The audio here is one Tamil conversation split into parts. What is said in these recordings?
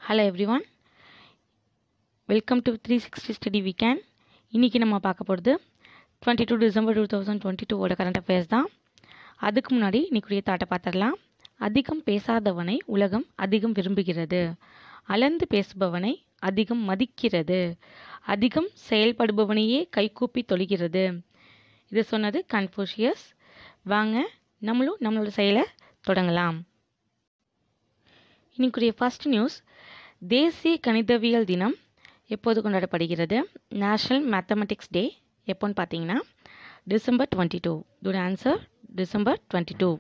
hello everyone welcome to three sixty study weekend இன்றைக்கி நம்ம பார்க்க போகிறது twenty two December two thousand twenty டூவோட கரண்ட் அஃபேர்ஸ் தான் அதுக்கு முன்னாடி இன்னைக்குரிய தாட்டை பார்த்துடலாம் அதிகம் பேசாதவனை உலகம் அதிகம் விரும்புகிறது அளந்து பேசுபவனை அதிகம் மதிக்கிறது அதிகம் செயல்படுபவனையே கைகூப்பி தொழுகிறது இது சொன்னது கன்ஃபூஷியஸ் வாங்க நம்மளும் நம்மளோட செயலை தொடங்கலாம் இன்னைக்குரிய ஃபர்ஸ்ட் நியூஸ் தேசிய கணிதவியல் தினம் எப்போது கொண்டாடப்படுகிறது நேஷ்னல் மேத்தமெட்டிக்ஸ் டே எப்போன்னு பார்த்தீங்கன்னா டிசம்பர் டுவெண்ட்டி டூ இதோட ஆன்சர் டிசம்பர் டுவெண்ட்டி டூ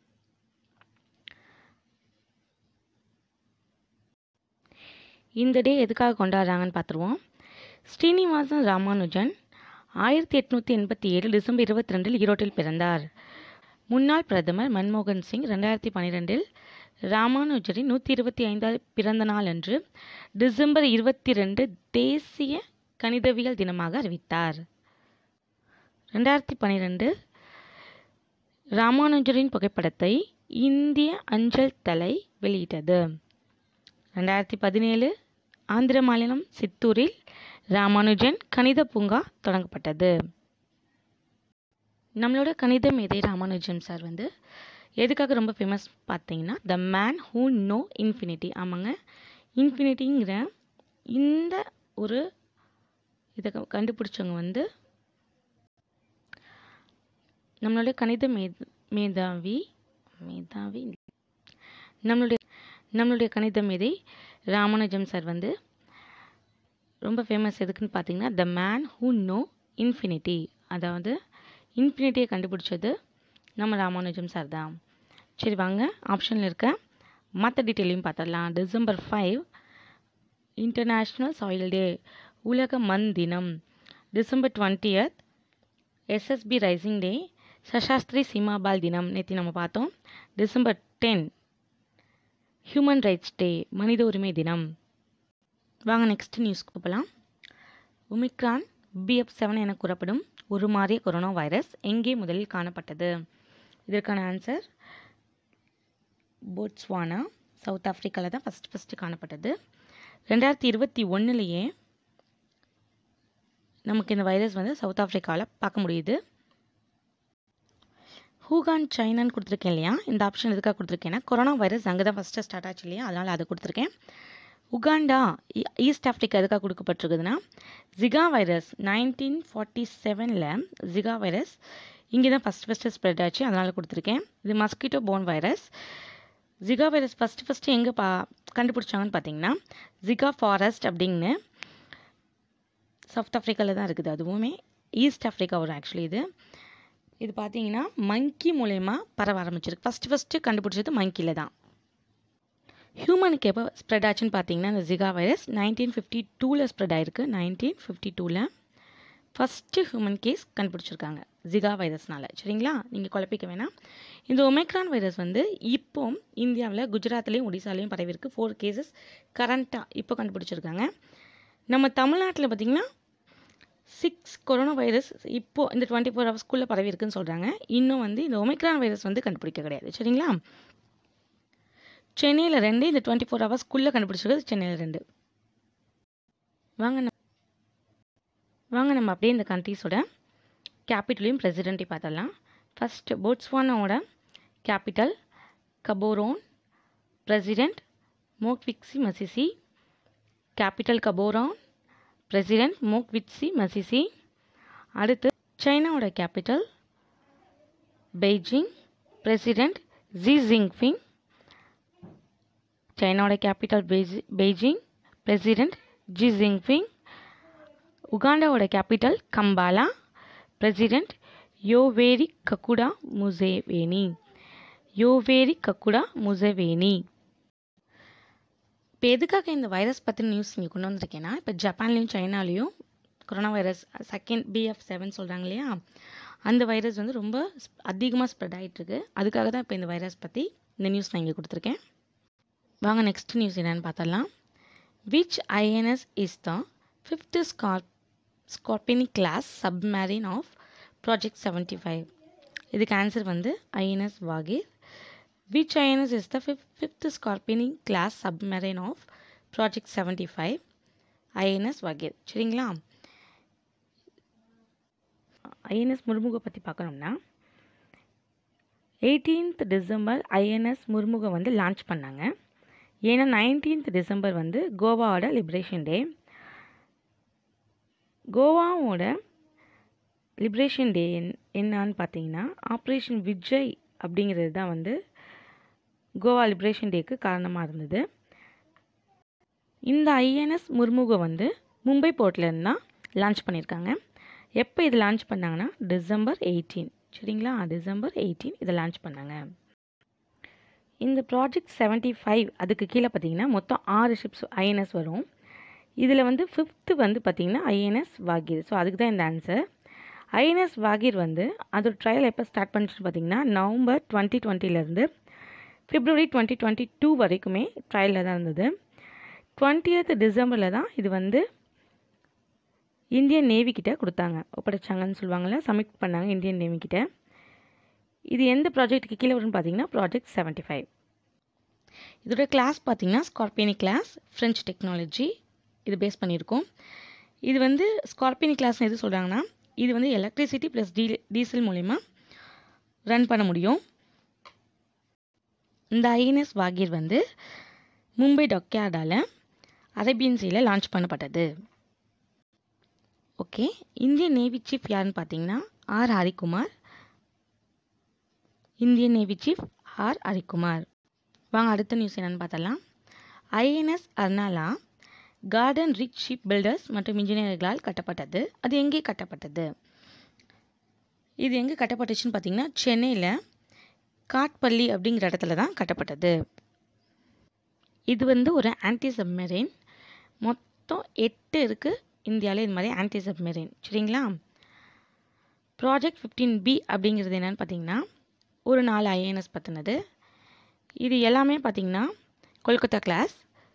இந்த டே எதுக்காக கொண்டாடுறாங்கன்னு பார்த்துருவோம் ஸ்ரீனிவாசன் ராமானுஜன் ஆயிரத்தி எட்நூற்றி எண்பத்தி ஏழு டிசம்பர் இருபத்தி ரெண்டில் ஈரோட்டில் பிறந்தார் முன்னாள் பிரதமர் மன்மோகன் சிங் ரெண்டாயிரத்தி பன்னிரெண்டில் ராமானுஜரின் நூற்றி இருபத்தி ஐந்தாவது பிறந்த நாள் அன்று டிசம்பர் இருபத்தி ரெண்டு தேசிய கணிதவியல் தினமாக அறிவித்தார் ரெண்டாயிரத்தி பன்னிரெண்டு ராமானுஜரின் புகைப்படத்தை இந்திய அஞ்சல் தலை வெளியிட்டது ரெண்டாயிரத்தி பதினேழு ஆந்திர மாநிலம் சித்தூரில் ராமானுஜன் கணித பூங்கா தொடங்கப்பட்டது நம்மளோட கணித மேதை ராமானுஜன் சார் வந்து எதுக்காக ரொம்ப ஃபேமஸ் பார்த்தீங்கன்னா the man who know infinity ஆமாங்க இன்ஃபினிட்டிங்கிற இந்த ஒரு இதை கண்டுபிடிச்சவங்க வந்து நம்மளுடைய கணித மே மேதாவி மேதாவி நம்மளுடைய நம்மளுடைய கணித மேதை ராமானுஜம் சார் வந்து ரொம்ப ஃபேமஸ் எதுக்குன்னு பார்த்தீங்கன்னா the man who know infinity அதாவது இன்ஃபினிட்டியை கண்டுபிடிச்சது நம்ம ராமானுஜம் சார் தான் சரி வாங்க ஆப்ஷனில் இருக்க மற்ற டீட்டெயிலையும் பார்த்துடலாம் December five international soil day உலக மண் தினம் December twentieth SSB raising day Sashastra Seema Bal தினம் நேற்று நம்ம பார்த்தோம் December ten human rights day மனித உரிமை தினம் வாங்க நெக்ஸ்ட் நியூஸ்க்கு போகலாம் ஒமிக்ரான் பிஎஃப் செவன் என கூறப்படும் உருமாறிய கொரோனா வைரஸ் எங்கே முதலில் காணப்பட்டது இதற்கான ஆன்சர் போட்ஸ்வானா சவுத் ஆஃப்ரிக்காவில் தான் ஃபஸ்ட் ஃபஸ்ட்டு காணப்பட்டது ரெண்டாயிரத்தி இருபத்தி ஒன்றுலேயே நமக்கு இந்த வைரஸ் வந்து சவுத் ஆஃப்ரிக்காவில் பார்க்க முடியுது ஹூகான் சைனான்னு கொடுத்துருக்கேன் இல்லையா இந்த ஆப்ஷன் எதுக்காக கொடுத்துருக்கேன்னா கொரோனா வைரஸ் அங்கே தான் ஃபஸ்ட்டு ஸ்டார்ட் ஆச்சு இல்லையா அதனால் அதை கொடுத்துருக்கேன் உகாண்டா ஈஸ்ட் ஆஃப்ரிக்கா எதுக்காக கொடுக்கப்பட்டிருக்குதுன்னா ஜிகா வைரஸ் நைன்டீன் ஃபார்ட்டி செவனில் ஜிகா வைரஸ் இங்கே தான் ஃபஸ்ட் ஃபஸ்ட்டு ஸ்ப்ரெட் ஆச்சு அதனால் கொடுத்துருக்கேன் இது mosquito borne virus Zika virus first first எங்கே பா கண்டுபிடிச்சாங்கன்னு பார்த்தீங்கன்னா ஜிகா ஃபாரஸ்ட் அப்படின்னு சவுத் ஆஃப்ரிக்காவில் தான் இருக்குது அதுவுமே ஈஸ்ட் ஆஃப்ரிக்கா வரும் ஆக்சுவலி இது இது பார்த்தீங்கன்னா மங்கி மூலயமா பரவ ஆரம்பிச்சிருக்கு ஃபஸ்ட்டு ஃபஸ்ட்டு கண்டுபிடிச்சது மங்கியில் தான் ஹியூமனுக்கு எப்போ ஸ்ப்ரெட் ஆச்சுன்னு பார்த்தீங்கன்னா இந்த ஜிகா வைரஸ் நைன்டீன் ஃபிஃப்டி டூவில் ஸ்ப்ரெட் ஆயிருக்கு நைன்டீன் ஃபிஃப்டி டூவில் ஃபஸ்ட்டு ஹியூமன் கேஸ் கண்டுபிடிச்சிருக்காங்க ஜிகா வைரஸ்னால சரிங்களா நீங்கள் குழப்பிக்க வேணாம் இந்த ஒமைக்ரான் வைரஸ் வந்து இப்போ இந்தியாவில் குஜராத்லேயும் ஒடிசாலையும் பரவிருக்கு ஃபோர் கேசஸ் கரண்ட்டாக இப்போ கண்டுபிடிச்சிருக்காங்க நம்ம தமிழ்நாட்டில் பார்த்திங்கன்னா சிக்ஸ் கொரோனா வைரஸ் இப்போது இந்த டுவெண்ட்டி ஃபோர் ஹவர்ஸ்க்குள்ளே பரவி இருக்குன்னு சொல்கிறாங்க இன்னும் வந்து இந்த ஒமைக்ரான் வைரஸ் வந்து கண்டுபிடிக்க கிடையாது சரிங்களா சென்னையில் ரெண்டு இந்த டுவெண்ட்டி ஃபோர் ஹவர்ஸ்க்குள்ளே கண்டுபிடிச்சிருக்கிறது சென்னையில் ரெண்டு வாங்க வாங்க நம்ம அப்படியே இந்த கண்ட்ரீஸோட கேபிட்டலையும் பிரசிடெண்ட்டையும் பார்த்தலாம் ஃபஸ்ட்டு போட்ஸ்வானாவோட capital Gaborone president Mokgweetsi Masisi capital Gaborone president Mokgweetsi Masisi அடுத்து சைனாவோட capital Beijing president Xi Jinping சைனாவோட கேபிட்டல் பெய்ஜி பெய்ஜிங் பிரசிடெண்ட் ஜி ஜிங்பிங் உகாண்டாவோட capital Kampala president Yoweri Kaguta Museveni Yoweri Kaguta Museveni இப்போ எதுக்காக இந்த வைரஸ் பற்றின நியூஸ் இங்கே கொண்டு வந்திருக்கேன்னா இப்போ ஜப்பான்லேயும் சைனாலேயும் corona virus second BF seven சொல்கிறாங்க இல்லையா அந்த வைரஸ் வந்து ரொம்ப அதிகமாக ஸ்ப்ரெட் ஆகிட்டுருக்கு அதுக்காக தான் இப்போ இந்த வைரஸ் பற்றி இந்த நியூஸ் நான் இங்கே கொடுத்துருக்கேன் வாங்க நெக்ஸ்ட் நியூஸ் என்னென்னு பார்த்தலாம் which INS is the fifth ஸ்கார் Scorpene class submarine of project seventy five இதுக்கு ஆன்சர் வந்து INS Vagir Which INS is the fifth, fifth Scorpion class submarine of project seventy five INS Vagir சரிங்களா ஐஎன்எஸ் முர்முகை பற்றி பார்க்கணும்னா எயிட்டீன்த் டிசம்பர் ஐஎன்எஸ் முர்முகை வந்து லான்ச் பண்ணாங்க ஏன்னா நைன்டீன்த் டிசம்பர் வந்து கோவாவோட லிபரேஷன் டே கோவாவோட லிபரேஷன் டே என் என்னான்னு பார்த்தீங்கன்னா ஆப்ரேஷன் விஜய் அப்படிங்கிறது தான் வந்து கோவா லிபரேஷன் டேக்கு காரணமாக இருந்தது இந்த ஐஎன்எஸ் முர்முகை வந்து மும்பை போர்ட்லேருந்து தான் லான்ச் பண்ணியிருக்காங்க எப்போ இது லான்ச் பண்ணாங்கன்னா டிசம்பர் எயிட்டீன் சரிங்களா டிசம்பர் எயிட்டீன் இதை லான்ச் பண்ணாங்க இந்த ப்ராஜெக்ட் செவன்ட்டி ஃபைவ் அதுக்கு கீழே பார்த்தீங்கன்னா மொத்தம் ஆறு ஷிப்ஸ் ஐஎன்எஸ் வரும் இதில் வந்து ஃபிஃப்த்து வந்து பார்த்திங்கன்னா ஐஎன்எஸ் வாகீர் ஸோ அதுக்கு தான் இந்த ஆன்சர் ஐஎன்எஸ் வாகீர் வந்து அதோட ட்ரையல் எப்போ ஸ்டார்ட் பண்ணிச்சுன்னு பார்த்தீங்கன்னா நவம்பர் டுவெண்ட்டி டுவெண்ட்டிலேருந்து பிப்ரவரி டுவெண்ட்டி டுவெண்ட்டி டூ வரைக்குமே ட்ரையலில் தான் இருந்தது டுவெண்ட்டியத் டிசம்பரில் தான் இது வந்து இந்தியன் நேவி கிட்ட கொடுத்தாங்க ஒப்படைச்சாங்கன்னு சொல்லுவாங்கள்ல சப்மிட் பண்ணாங்க இந்தியன் நேவி கிட்ட இது எந்த ப்ராஜெக்ட்டுக்கு கீழே வரும்னு பார்த்தீங்கன்னா ப்ராஜெக்ட் செவன்ட்டி ஃபைவ் இதோட கிளாஸ் பார்த்தீங்கன்னா ஸ்கார்பியனி கிளாஸ் ஃப்ரெஞ்ச் டெக்னாலஜி இது பேஸ் பண்ணியிருக்கோம் இது வந்து ஸ்கார்பியனி கிளாஸ்னு எது சொல்கிறாங்கன்னா இது வந்து எலக்ட்ரிசிட்டி ப்ளஸ் டீ டீசல் மூலிமா ரன் பண்ண முடியும் இந்த ஐஎன்எஸ் வாகீர் வந்து மும்பை டொக்யார்டால் அரேபியன் சீல லான்ச் பண்ணப்பட்டது ஓகே இந்தியன் நேவி சீஃப் யாருன்னு பார்த்தீங்கன்னா R Harikumar Indian navy chief R Harikumar வாங்க அடுத்த நியூஸ் என்னென்னு பார்த்தலாம் INS Arnala Garden Reach ship builders மற்றும் இன்ஜினியர்களால் கட்டப்பட்டது அது எங்கே கட்டப்பட்டது இது எங்கே கட்டப்பட்டுச்சுன்னு பார்த்தீங்கன்னா சென்னையில் காட்பள்ளி அப்படிங்கிற இடத்துல தான் கட்டப்பட்டது இது வந்து ஒரு ஆன்டி சப்மெரைன் மொத்தம் எட்டு இருக்குது இந்தியாவில் இது மாதிரி ஆன்டி சப்மெரைன் சரிங்களா ப்ராஜெக்ட் ஃபிஃப்டீன் பி அப்படிங்கிறது என்னென்னு பார்த்தீங்கன்னா ஒரு நாலு ஐஎன்எஸ் பற்றினது இது எல்லாமே பார்த்தீங்கன்னா Kolkata class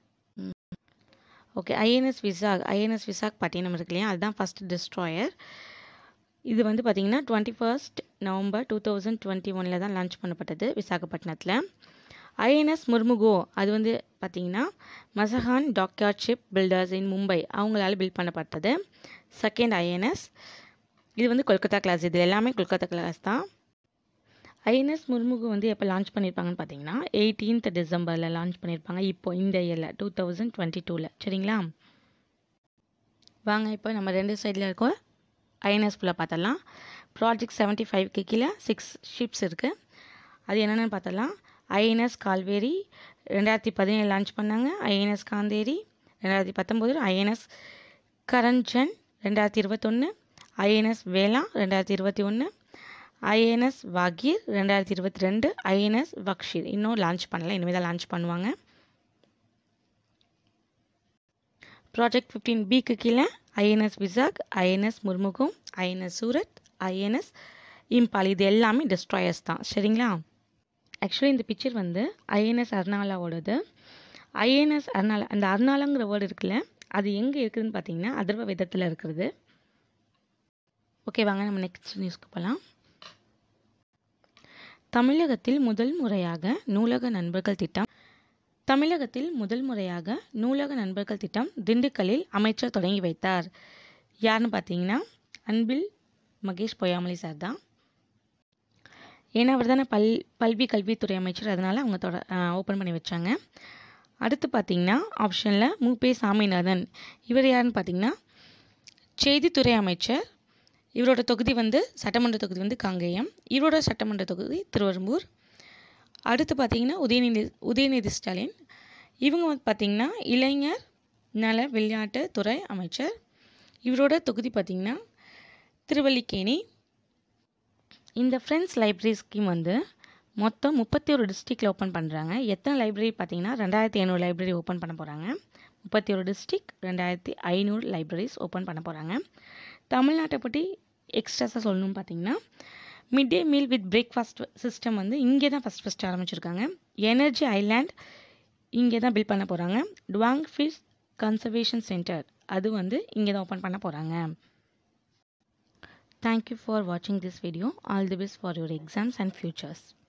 okay INS Visakh INS Visakhapatnam இருக்கு இல்லையா அதுதான் ஃபஸ்ட் டிஸ்ட்ராயர் இது வந்து பார்த்திங்கன்னா twenty first November two thousand twenty ஒனில் தான் லான்ச் பண்ணப்பட்டது விசாகப்பட்டினத்தில் ஐஎன்எஸ் முர்முகோ அது வந்து பார்த்திங்கன்னா Mazagon dockyard ship builders in Mumbai அவங்களால பில்ட் பண்ணப்பட்டது செகண்ட் ஐஎன்எஸ் இது வந்து கொல்கத்தா கிளாஸ் இது எல்லாமே கொல்கத்தா கிளாஸ் தான் ஐஎன்எஸ் முர்முகு வந்து எப்போ லான்ச் பண்ணியிருப்பாங்கன்னு பார்த்தீங்கன்னா எயிட்டீன்த் டிசம்பரில் லான்ச் பண்ணியிருப்பாங்க இப்போ இந்த இயரில் டூ தௌசண்ட் டுவெண்ட்டி டூவில் சரிங்களா வாங்க இப்போ நம்ம ரெண்டு சைடில் இருக்க ஐஎன்எஸ் ஃபுல்லாக பார்த்தலாம் ப்ராஜெக்ட் செவன்ட்டி ஃபைவ்க்கு கீழே சிக்ஸ் ஷிப்ஸ் இருக்குது அது என்னென்னு பார்த்தலாம் ஐஎன்எஸ் கால்வேரி ரெண்டாயிரத்தி பதினேழு லான்ச் பண்ணாங்க ஐஎன்எஸ் காந்தேரி ரெண்டாயிரத்தி பத்தொம்போது ஐஎன்எஸ் கரஞ்சன் ரெண்டாயிரத்தி இருபத்தொன்று ஐஎன்எஸ் வேளா ரெண்டாயிரத்தி இருபத்தி ஒன்று ஐஎன்எஸ் வாகீர் ரெண்டாயிரத்தி இருபத்தி ரெண்டு ஐஎன்எஸ் வக்ஷீர் இன்னும் லான்ச் பண்ணல இனிமேல் தான் லான்ச் பண்ணுவாங்க ப்ராஜெக்ட் ஃபிஃப்டீன் பிக்கு கீழே INS Visakh INS Mormugao INS Surat INS Imphal இது எல்லாமே டிஸ்ட்ராயர்ஸ் தான் சரிங்களா ஆக்சுவலி இந்த பிக்சர் வந்து ஐஎன்எஸ் அர்னாலாவோடது ஐஎன்எஸ் அர்னாலா அந்த அர்னாலாங்கிற வேர்டு இருக்குல்ல அது எங்கே இருக்குதுன்னு பார்த்தீங்கன்னா அதர்வ விதத்தில் இருக்கிறது ஓகே வாங்க நம்ம நெக்ஸ்ட் நியூஸ்க்கு போகலாம் தமிழகத்தில் முதல் முறையாக நூலக நண்பர்கள் திட்டம் தமிழகத்தில் முதல் முறையாக நூலக நண்பர்கள் திட்டம் திண்டுக்கல்லில் அமைச்சர் தொடங்கி வைத்தார் யாருன்னு பார்த்தீங்கன்னா அன்பில் மகேஷ் பொய்யாமலி சார் தான் ஏன்னா அவர் தானே பல் கல்வி கல்வித்துறை அமைச்சர் அதனால் அவங்க தொட ஓப்பன் பண்ணி வச்சாங்க அடுத்து பார்த்தீங்கன்னா ஆப்ஷனில் மூபே சாமிநாதன் இவர் யாருன்னு பார்த்தீங்கன்னா செய்தித்துறை அமைச்சர் இவரோட தொகுதி வந்து சட்டமன்ற தொகுதி வந்து காங்கேயம் இவரோட சட்டமன்ற தொகுதி திருவெரும்பூர் அடுத்து பார்த்தீங்கன்னா உதயநிதி உதயநிதி ஸ்டாலின் இவங்க வந்து பார்த்திங்கன்னா இளைஞர் நல விளையாட்டு துறை அமைச்சர் இவரோட தொகுதி பார்த்திங்கன்னா திருவல்லிக்கேணி இந்த ஃப்ரெண்ட்ஸ் லைப்ரரி ஸ்கீம் வந்து மொத்தம் முப்பத்தி ஒரு டிஸ்ட்ரிக்டில் ஓப்பன் பண்ணுறாங்க எத்தனை லைப்ரரி பார்த்தீங்கன்னா ரெண்டாயிரத்தி ஐநூறு லைப்ரரி ஓப்பன் பண்ண போகிறாங்க முப்பத்தி ஒரு டிஸ்ட்ரிக் ரெண்டாயிரத்தி ஐநூறு லைப்ரரிஸ் ஓப்பன் பண்ண போகிறாங்க தமிழ்நாட்டை பற்றி எக்ஸ்ட்ராஸாக சொல்லணும்னு பார்த்தீங்கன்னா mid day meal with breakfast system வந்து இங்கே தான் ஃபஸ்ட் ஃபஸ்ட் ஆரம்பிச்சிருக்காங்க எனர்ஜி ஐலாண்ட் இங்கே தான் பில்ட் பண்ண போகிறாங்க டுவாங் ஃபிஷ் கன்சர்வேஷன் சென்டர் அது வந்து இங்கே தான் ஓப்பன் பண்ண போகிறாங்க தேங்க்யூ ஃபார் வாட்சிங் this video all the best for your exams and features